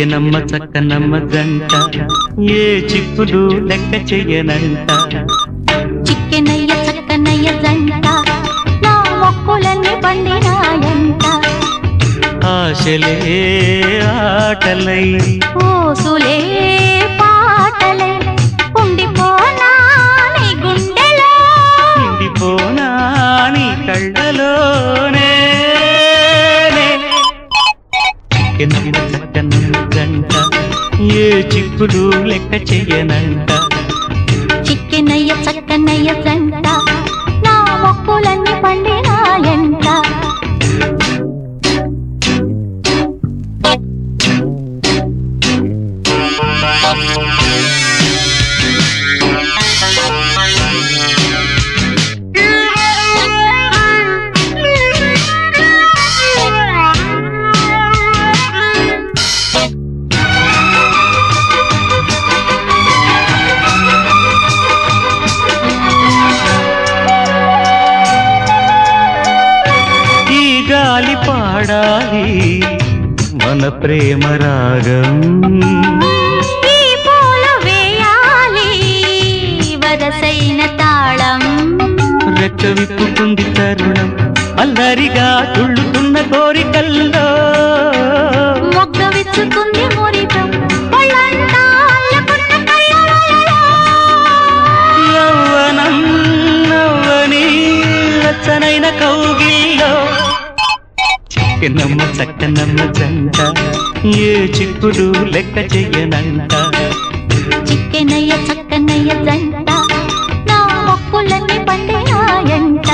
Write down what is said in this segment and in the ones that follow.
చిక్కెనమ్మ చక్కనమ్మ జంట ఏ చిక్కులు లెక్క చెయ్యనంట చిక్కెనయ్య చక్కనయ్య జంట నా మొక్కులన్నీ పండినాయంట ఆశలే ఆటలై ఓసులే పాటలే ఉండిపోనా నీ గుండెలో నిండిపోనా నీ కళ్ళలోనే చిక్కెనమ్మ చక్కనమ్మ జంట ఏ చిక్కులు లెక్క చెయ్యనంట చిక్కెనయ్య చక్కనయ్య జంట నా మొక్కులన్నీ పండినాయంట ఈ గాలి పాడాలి మన ప్రేమ రాగం ఈ పూలు వేయాలి వరసైన తాళం రెక్క విప్పుకుంది తరుణం అల్లరిగా తుళ్ళుతున్న కోరికల్లో మొగ్గ విచ్చుకుంది మురితం ఒళ్ళంతా అల్లుకున్న కళ్ళలో. యవ్వనం నవ్వని వెచ్చనైన కౌగిల్లో చిక్కనమ్మ చక్కనమ్మ జంట ఏ చిక్కులు లెక్క చెయ్యనంట చిక్కెనయ్య చక్కనయ్య జంట నా మొక్కులన్నీ పండినాయంట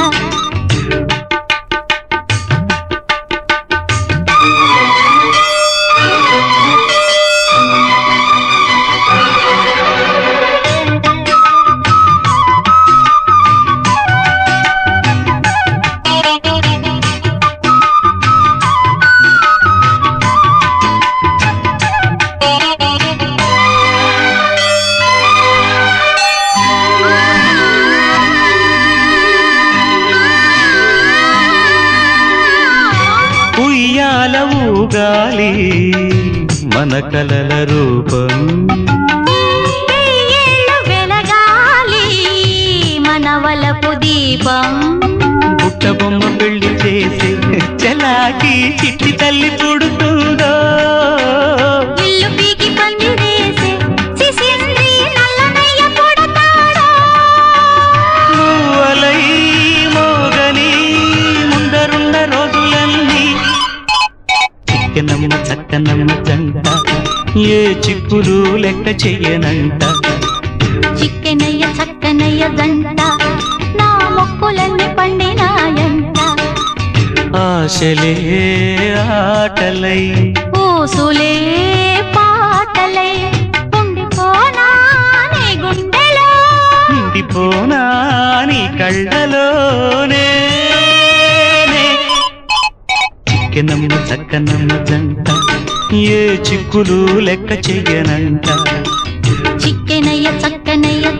ఉయ్యాల ఊగాలి మన కలల రూపం వెయ్యేళ్ళు వెలగాలి మన వలపు దీపం పుట్ట బొమ్మ పెళ్లి చేసి చెలాకి చిట్టి తల్లి పుడుతుందో ఇల్లు పీకి పందిరేసే సిసింద్రి నల్లనయ్య పుడతాడో నువ్వలై మోగని ముందరున్న రోజులన్నీ చిక్కనమ్మ చక్కనమ్మ జంట ఏ చిక్కులు లెక్క చెయ్యనంట చిక్కెనయ్య చక్కనయ్య జంట నా మొక్కులన్నీ పండినాయంట ఆశలే ఆటలై ఊసులే పాటలై ఉండిపోనా నీ గుండెలో నిండిపోనా నీ కళ్ళలోనే చిక్కనమ్మ చక్కనమ్మ జంట ఏ చిక్కులు లెక్క చెయ్యనంట చిక్కెనయ్య చక్కనయ్య